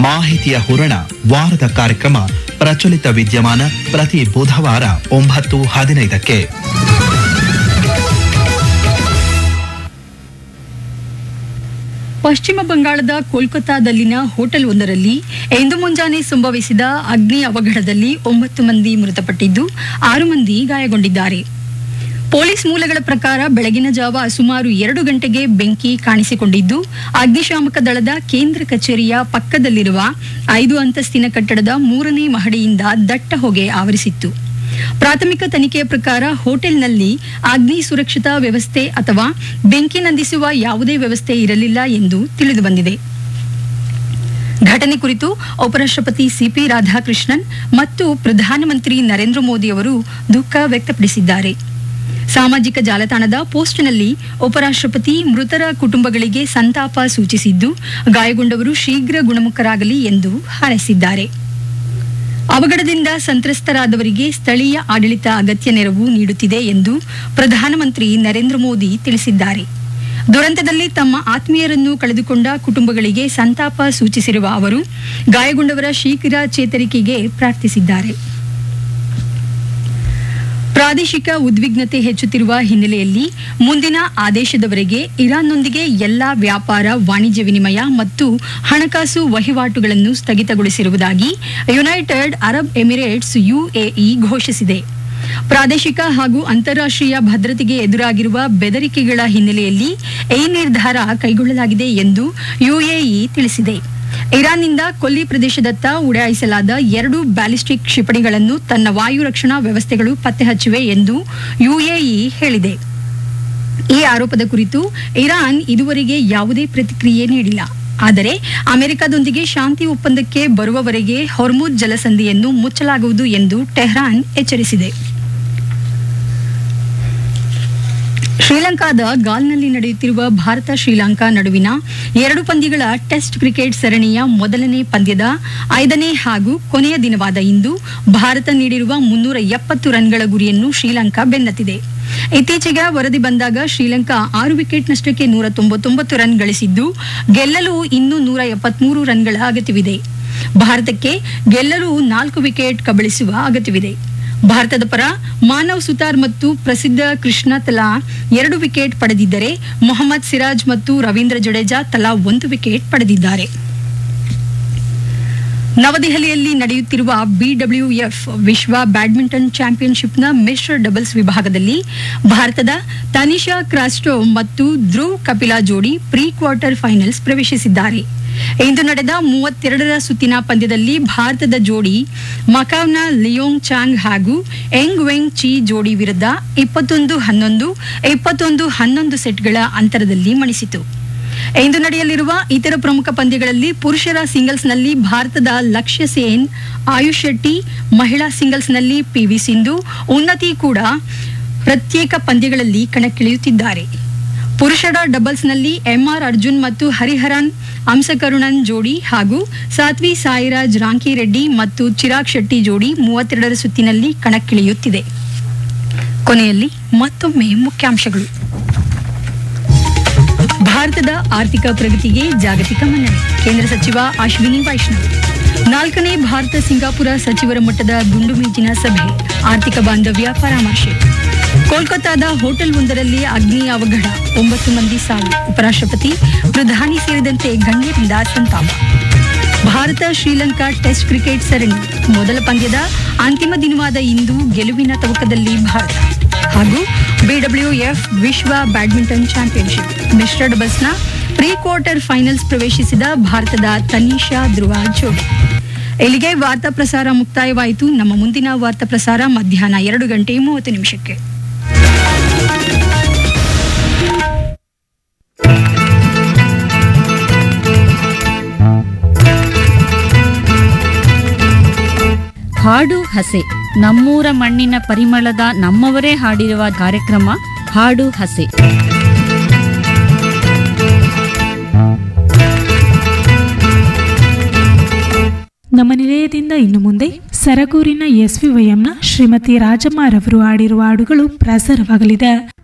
ಮಾಹಿತಿಯ ಹೂರಣ ವಾರದ ಕಾರ್ಯಕ್ರಮ ಪ್ರಚಲಿತ ವಿದ್ಯಮಾನ ಪ್ರತಿ ಬುಧವಾರ ಒಂಬತ್ತು ಹದಿನೈದಕ್ಕೆ ಪಶ್ಚಿಮ ಬಂಗಾಳದ ಕೋಲ್ಕತ್ತಾದಲ್ಲಿನ ಹೋಟೆಲ್ ಒಂದರಲ್ಲಿ ಇಂದು ಮುಂಜಾನೆ ಸಂಭವಿಸಿದ ಅಗ್ನಿ ಅವಘಡದಲ್ಲಿ ಒಂಬತ್ತು ಮಂದಿ ಮೃತಪಟ್ಟಿದ್ದು ಆರು ಮಂದಿ ಗಾಯಗೊಂಡಿದ್ದಾರೆ ಪೊಲೀಸ್ ಮೂಲಗಳ ಪ್ರಕಾರ ಬೆಳಗಿನ ಜಾವ ಸುಮಾರು ಎರಡು ಗಂಟೆಗೆ ಬೆಂಕಿ ಕಾಣಿಸಿಕೊಂಡಿದ್ದು ಅಗ್ನಿಶಾಮಕ ದಳದ ಕೇಂದ್ರ ಕಚೇರಿಯ ಪಕ್ಕದಲ್ಲಿರುವ ಐದು ಅಂತಸ್ತಿನ ಕಟ್ಟಡದ ಮೂರನೇ ಮಹಡಿಯಿಂದ ದಟ್ಟ ಹೊಗೆ ಆವರಿಸಿತ್ತು ಪ್ರಾಥಮಿಕ ತನಿಖೆಯ ಪ್ರಕಾರ ಹೋಟೆಲ್ನಲ್ಲಿ ಅಗ್ನಿ ಸುರಕ್ಷತಾ ವ್ಯವಸ್ಥೆ ಅಥವಾ ಬೆಂಕಿ ನಂದಿಸುವ ಯಾವುದೇ ವ್ಯವಸ್ಥೆ ಇರಲಿಲ್ಲ ಎಂದು ತಿಳಿದುಬಂದಿದೆ ಘಟನೆ ಕುರಿತು ಉಪರಾಷ್ಟ್ರಪತಿ ಸಿಪಿ ರಾಧಾಕೃಷ್ಣನ್ ಮತ್ತು ಪ್ರಧಾನಮಂತ್ರಿ ನರೇಂದ್ರ ಮೋದಿ ಅವರು ದುಃಖ ವ್ಯಕ್ತಪಡಿಸಿದ್ದಾರೆ ಸಾಮಾಜಿಕ ಜಾಲತಾಣದ ಪೋಸ್ಟ್ನಲ್ಲಿ ಉಪರಾಷ್ಟ್ರಪತಿ ಮೃತರ ಕುಟುಂಬಗಳಿಗೆ ಸಂತಾಪ ಸೂಚಿಸಿದ್ದು ಗಾಯಗೊಂಡವರು ಶೀಘ್ರ ಗುಣಮುಖರಾಗಲಿ ಎಂದು ಹಾರೈಸಿದ್ದಾರೆ ಅವಘಡದಿಂದ ಸಂತ್ರಸ್ತರಾದವರಿಗೆ ಸ್ಥಳೀಯ ಆಡಳಿತ ಅಗತ್ಯ ನೆರವು ನೀಡುತ್ತಿದೆ ಎಂದು ಪ್ರಧಾನಮಂತ್ರಿ ನರೇಂದ್ರ ಮೋದಿ ತಿಳಿಸಿದ್ದಾರೆ ದುರಂತದಲ್ಲಿ ತಮ್ಮ ಆತ್ಮೀಯರನ್ನು ಕಳೆದುಕೊಂಡ ಕುಟುಂಬಗಳಿಗೆ ಸಂತಾಪ ಸೂಚಿಸಿರುವ ಅವರು ಗಾಯಗೊಂಡವರ ಶೀಘ್ರ ಚೇತರಿಕೆಗೆ ಪ್ರಾರ್ಥಿಸಿದ್ದಾರೆ ಪ್ರಾದೇಶಿಕ ಉದ್ವಿಗ್ನತೆ ಹೆಚ್ಚುತ್ತಿರುವ ಹಿನ್ನೆಲೆಯಲ್ಲಿ ಮುಂದಿನ ಆದೇಶದವರೆಗೆ ಇರಾನ್ನೊಂದಿಗೆ ಎಲ್ಲಾ ವ್ಯಾಪಾರ ವಾಣಿಜ್ಯ ವಿನಿಮಯ ಮತ್ತು ಹಣಕಾಸು ವಹಿವಾಟುಗಳನ್ನು ಸ್ಥಗಿತಗೊಳಿಸಿರುವುದಾಗಿ ಯುನೈಟೆಡ್ ಅರಬ್ ಎಮಿರೇಟ್ಸ್ ಯುಎಇ ಘೋಷಿಸಿದೆ ಪ್ರಾದೇಶಿಕ ಹಾಗೂ ಅಂತಾರಾಷ್ಟ್ರೀಯ ಭದ್ರತೆಗೆ ಎದುರಾಗಿರುವ ಬೆದರಿಕೆಗಳ ಹಿನ್ನೆಲೆಯಲ್ಲಿ ಈ ನಿರ್ಧಾರ ಕೈಗೊಳ್ಳಲಾಗಿದೆ ಎಂದು ಯುಎಇ ತಿಳಿಸಿದೆ ಇರಾನ್ನಿಂದ ಕೊಲ್ಲಿ ಪ್ರದೇಶದತ್ತ ಉಡಾಯಿಸಲಾದ ಎರಡು ಬ್ಯಾಲಿಸ್ಟಿಕ್ ಕ್ಷಿಪಣಿಗಳನ್ನು ತನ್ನ ವಾಯು ರಕ್ಷಣಾ ವ್ಯವಸ್ಥೆಗಳು ಪತ್ತೆ ಹಚ್ಚಿವೆ ಎಂದು ಯುಎಇ ಹೇಳಿದೆ ಈ ಆರೋಪದ ಕುರಿತು ಇರಾನ್ ಇದುವರೆಗೆ ಯಾವುದೇ ಪ್ರತಿಕ್ರಿಯೆ ನೀಡಿಲ್ಲ ಆದರೆ ಅಮೆರಿಕದೊಂದಿಗೆ ಶಾಂತಿ ಒಪ್ಪಂದಕ್ಕೆ ಬರುವವರೆಗೆ ಹೊರ್ಮುಜ್ ಜಲಸಂಧಿಯನ್ನು ಮುಚ್ಚಲಾಗುವುದು ಎಂದು ಟೆಹ್ರಾನ್ ಎಚ್ಚರಿಸಿದೆ ಶ್ರೀಲಂಕಾದ ಗಾಲ್ನಲ್ಲಿ ನಡೆಯುತ್ತಿರುವ ಭಾರತ ಶ್ರೀಲಂಕಾ ನಡುವಿನ ಎರಡು ಪಂದ್ಯಗಳ ಟೆಸ್ಟ್ ಕ್ರಿಕೆಟ್ ಸರಣಿಯ ಮೊದಲನೇ ಪಂದ್ಯದ ಐದನೇ ಹಾಗೂ ಕೊನೆಯ ದಿನವಾದ ಇಂದು ಭಾರತ ನೀಡಿರುವ ಮುನ್ನೂರ ಎಪ್ಪತ್ತು ರನ್ಗಳ ಗುರಿಯನ್ನು ಶ್ರೀಲಂಕಾ ಬೆನ್ನತ್ತಿದೆ ಇತ್ತೀಚೆಗೆ ವರದಿ ಬಂದಾಗ ಶ್ರೀಲಂಕಾ ಆರು ವಿಕೆಟ್ ನಷ್ಟಕ್ಕೆ ನೂರ ತೊಂಬತ್ತೊಂಬತ್ತು ರನ್ ಗಳಿಸಿದ್ದು ಗೆಲ್ಲಲು ಇನ್ನೂ ನೂರ ಎಪ್ಪತ್ಮೂರು ರನ್ಗಳ ಅಗತ್ಯವಿದೆ ಭಾರತಕ್ಕೆ ಗೆಲ್ಲಲು ನಾಲ್ಕು ವಿಕೆಟ್ ಕಬಳಿಸುವ ಅಗತ್ಯವಿದೆ ಭಾರತದ ಪರ ಮಾನವ್ ಸುತಾರ್ ಮತ್ತು ಪ್ರಸಿದ್ಧ ಕೃಷ್ಣ ತಲಾ ಎರಡು ವಿಕೆಟ್ ಪಡೆದಿದ್ದರೆ ಮೊಹಮ್ಮದ್ ಸಿರಾಜ್ ಮತ್ತು ರವೀಂದ್ರ ಜಡೇಜಾ ತಲಾ ಒಂದು ವಿಕೆಟ್ ಪಡೆದಿದ್ದಾರೆ ನವದೆಹಲಿಯಲ್ಲಿ ನಡೆಯುತ್ತಿರುವ ಬಿಡಬ್ಲ್ಯೂಎಫ್ ವಿಶ್ವ ಬ್ಯಾಡ್ಮಿಂಟನ್ ಚಾಂಪಿಯನ್ಶಿಪ್ನ ಮಿಶ್ರ ಡಬಲ್ಸ್ ವಿಭಾಗದಲ್ಲಿ ಭಾರತದ ತನಿಷಾ ಕ್ರಾಸ್ಟೋ ಮತ್ತು ಧ್ರುವ್ ಕಪಿಲಾ ಜೋಡಿ ಪ್ರೀ ಕ್ವಾರ್ಟರ್ ಫೈನಲ್ಸ್ ಪ್ರವೇಶಿಸಿದ್ದಾರೆ ಇಂದು ನಡೆದ ಮೂವತ್ತೆರಡರ ಸುತ್ತಿನ ಪಂದ್ಯದಲ್ಲಿ ಭಾರತದ ಜೋಡಿ ಮಕಾವ್ನ ಲಿಯೋಂಗ್ ಚಾಂಗ್ ಹಾಗೂ ಎಂಗ್ ವೆಂಗ್ ಚಿ ಜೋಡಿ ವಿರುದ್ಧ ಇಪ್ಪತ್ತೊಂದು ಹನ್ನೊಂದು ಇಪ್ಪತ್ತೊಂದು ಹನ್ನೊಂದು ಸೆಟ್ಗಳ ಅಂತರದಲ್ಲಿ ಮಣಿಸಿತು ಇಂದು ನಡೆಯಲಿರುವ ಇತರ ಪ್ರಮುಖ ಪಂದ್ಯಗಳಲ್ಲಿ ಪುರುಷರ ಸಿಂಗಲ್ಸ್ನಲ್ಲಿ ಭಾರತದ ಲಕ್ಷ್ಯ ಸೇನ್ ಆಯುಷ್ ಶೆಟ್ಟಿ ಮಹಿಳಾ ಸಿಂಗಲ್ಸ್ನಲ್ಲಿ ಪಿವಿ ಸಿಂಧು ಉನ್ನತಿ ಕೂಡ ಪ್ರತ್ಯೇಕ ಪಂದ್ಯಗಳಲ್ಲಿ ಕಣಕ್ಕಿಳಿಯುತ್ತಿದ್ದಾರೆ ಪುರುಷರ ಡಬಲ್ಸ್ನಲ್ಲಿ ಎಂಆರ್ ಅರ್ಜುನ್ ಮತ್ತು ಹರಿಹರನ್ ಅಂಸಕರುಣನ್ ಜೋಡಿ ಹಾಗೂ ಸಾತ್ವಿ ಸಾಯಿರಾಜ್ ರಾಂಕಿರೆಡ್ಡಿ ಮತ್ತು ಚಿರಾಗ್ ಶೆಟ್ಟಿ ಜೋಡಿ ಮೂವತ್ತೆರಡರ ಸುತ್ತಿನಲ್ಲಿ ಕಣಕ್ಕಿಳಿಯುತ್ತಿದೆ ಕೊನೆಯಲ್ಲಿ ಮತ್ತೊಮ್ಮೆ ಮುಖ್ಯಾಂಶಗಳು ಭಾರತದ ಆರ್ಥಿಕ ಪ್ರಗತಿಗೆ ಜಾಗತಿಕ ಮನ್ನಣೆ ಕೇಂದ್ರ ಸಚಿವ ಅಶ್ವಿನಿ ವೈಷ್ಣವ್ ನಾಲ್ಕನೇ ಭಾರತ ಸಿಂಗಾಪುರ ಸಚಿವರ ಮಟ್ಟದ ದುಂಡು ಮೇಜಿನ ಸಭೆ ಆರ್ಥಿಕ ಬಾಂಧವ್ಯ ಪರಾಮರ್ಶೆ ಕೋಲ್ಕತ್ತಾದ ಹೋಟೆಲ್ ಒಂದರಲ್ಲಿ ಅಗ್ನಿ ಅವಘಡ ಒಂಬತ್ತು ಮಂದಿ ಸಾವು ಉಪರಾಷ್ಟ್ರಪತಿ ಪ್ರಧಾನಿ ಸೇರಿದಂತೆ ಗಣ್ಯರಿಂದ ಸಂತಾಪ ಭಾರತ ಶ್ರೀಲಂಕಾ ಟೆಸ್ಟ್ ಕ್ರಿಕೆಟ್ ಸರಣಿ ಮೊದಲ ಪಂದ್ಯದ ಅಂತಿಮ ದಿನವಾದ ಇಂದು ಗೆಲುವಿನ ತವಕದಲ್ಲಿ ಭಾರತ ಹಾಗೂ ಬಿಡಬ್ಲ್ಯೂಎಫ್ ವಿಶ್ವ ಬ್ಯಾಡ್ಮಿಂಟನ್ ಚಾಂಪಿಯನ್ಶಿಪ್ ಮಿಶ್ರ ಡಬಲ್ಸ್ನ ಪ್ರೀ ಕ್ವಾರ್ಟರ್ ಫೈನಲ್ಸ್ ಪ್ರವೇಶಿಸಿದ ಭಾರತದ ತನಿಷಾ ಧ್ರುವ ಜೋಡಿ ಇಲ್ಲಿಗೆ ವಾರ್ತಾ ಪ್ರಸಾರ ಮುಕ್ತಾಯವಾಯಿತು ನಮ್ಮ ಮುಂದಿನ ವಾರ್ತಾ ಪ್ರಸಾರ ಮಧ್ಯಾಹ್ನ ಎರಡು ಗಂಟೆ ಮೂವತ್ತು ನಿಮಿಷಕ್ಕೆ ಹಾಡು ಹಸೆ ನಮ್ಮೂರ ಮಣ್ಣಿನ ಪರಿಮಳದ ನಮ್ಮವರೇ ಹಾಡಿರುವ ಕಾರ್ಯಕ್ರಮ ಹಾಡು ಹಸೆ ನಮ್ಮ ನಿಲಯದಿಂದ ಇನ್ನು ಮುಂದೆ ಸರಗೂರಿನ ಎಸ್ವಿವೈಎಂನ ಶ್ರೀಮತಿ ರಾಜಮ್ಮರವರು ಹಾಡಿರುವ ಹಾಡುಗಳು ಪ್ರಸಾರವಾಗಲಿದೆ